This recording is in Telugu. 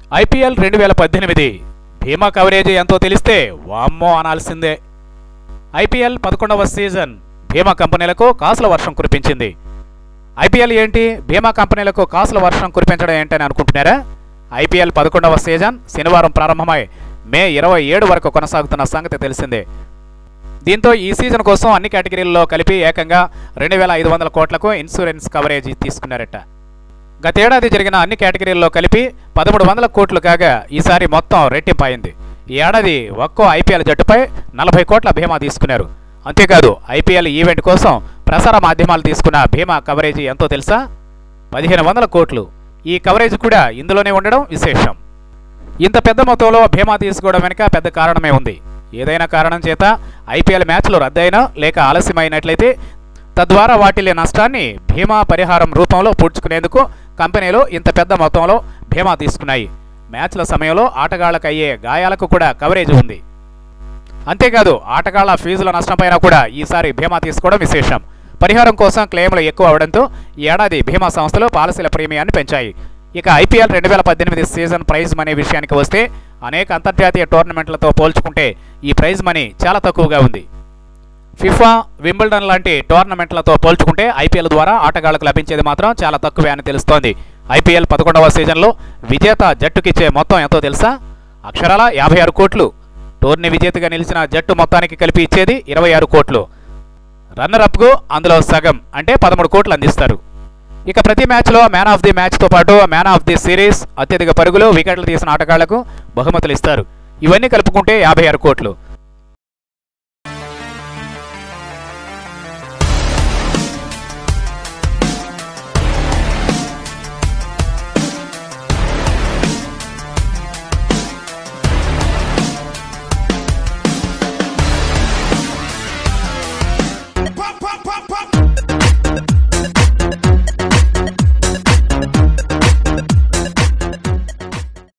ఐపీఎల్ రెండు వేల పద్దెనిమిది భీమా కవరేజ్ ఎంతో తెలిస్తే వామ్మో అనాల్సిందే ఐపీఎల్ పదకొండవ సీజన్ భీమా కంపెనీలకు కాసుల వర్షం కురిపించింది ఐపీఎల్ ఏంటి భీమా కంపెనీలకు కాసుల వర్షం కురిపించడం ఏంటని అనుకుంటున్నారా ఐపీఎల్ పదకొండవ సీజన్ శనివారం ప్రారంభమై మే ఇరవై ఏడు వరకు కొనసాగుతున్న సంగతి తెలిసిందే దీంతో ఈ సీజన్ కోసం అన్ని కేటగిరీల్లో కలిపి ఏకంగా రెండు వేల ఐదు వందల కోట్లకు ఇన్సూరెన్స్ కవరేజ్ తీసుకున్నారట గతేడాది జరిగిన అన్ని కేటగిరీల్లో కలిపి పదమూడు వందల కోట్లు కాగా ఈసారి మొత్తం రెట్టింపు అయింది ఈ ఏడాది ఒక్కో ఐపీఎల్ జట్టుపై నలభై కోట్ల బీమా తీసుకున్నారు అంతేకాదు ఐపీఎల్ ఈవెంట్ కోసం ప్రసార మాధ్యమాలు తీసుకున్న బీమా కవరేజీ ఎంతో తెలుసా పదిహేను వందల కోట్లు ఈ కవరేజ్ కూడా ఇందులోనే ఉండడం విశేషం ఇంత పెద్ద మొత్తంలో బీమా తీసుకోవడం వెనుక పెద్ద కారణమే ఉంది ఏదైనా కారణం చేత ఐపీఎల్ మ్యాచ్లు రద్దయినా లేక ఆలస్యమైనట్లయితే తద్వారా వాటిల్లే నష్టాన్ని బీమా పరిహారం రూపంలో పూడ్చుకునేందుకు కంపెనీలు ఇంత పెద్ద మొత్తంలో బీమా తీసుకున్నాయి మ్యాచ్ల సమయంలో ఆటగాళ్లకు అయ్యే గాయాలకు కూడా కవరేజ్ ఉంది అంతేకాదు ఆటగాళ్ల ఫీజుల నష్టంపైన కూడా ఈసారి బీమా తీసుకోవడం విశేషం పరిహారం కోసం క్లెయిమ్లు ఎక్కువ అవడంతో ఈ ఏడాది బీమా సంస్థలు పాలసీల ప్రీమియాన్ని పెంచాయి ఇక ఐపీఎల్ రెండు వేల పద్దెనిమిది సీజన్ ప్రైజ్ మనీ విషయానికి వస్తే అనేక అంతర్జాతీయ టోర్నమెంట్లతో పోల్చుకుంటే ఈ ప్రైజ్ మనీ చాలా తక్కువగా ఉంది ఫిఫా వింబుల్డన్ లాంటి టోర్నమెంట్లతో పోల్చుకుంటే ఐపీఎల్ ద్వారా ఆటగాళ్లకు లభించేది మాత్రం చాలా తక్కువే అని తెలుస్తోంది ఐపీఎల్ పదకొండవ సీజన్లో విజేత జట్టుకిచ్చే మొత్తం ఎంతో తెలుసా అక్షరాల యాభై ఆరు కోట్లు టోర్నీ విజేతగా నిలిచిన జట్టు మొత్తానికి కలిపి ఇచ్చేది ఇరవై ఆరు కోట్లు రన్నరప్కు అందులో సగం అంటే పదమూడు కోట్లు అందిస్తారు ఇక ప్రతి మ్యాచ్లో మ్యాన్ ఆఫ్ ది మ్యాచ్తో పాటు మ్యాన్ ఆఫ్ ది సిరీస్ అత్యధిక పరుగులు వికెట్లు తీసిన ఆటగాళ్లకు బహుమతులు ఇస్తారు ఇవన్నీ కలుపుకుంటే యాభై ఆరు కోట్లు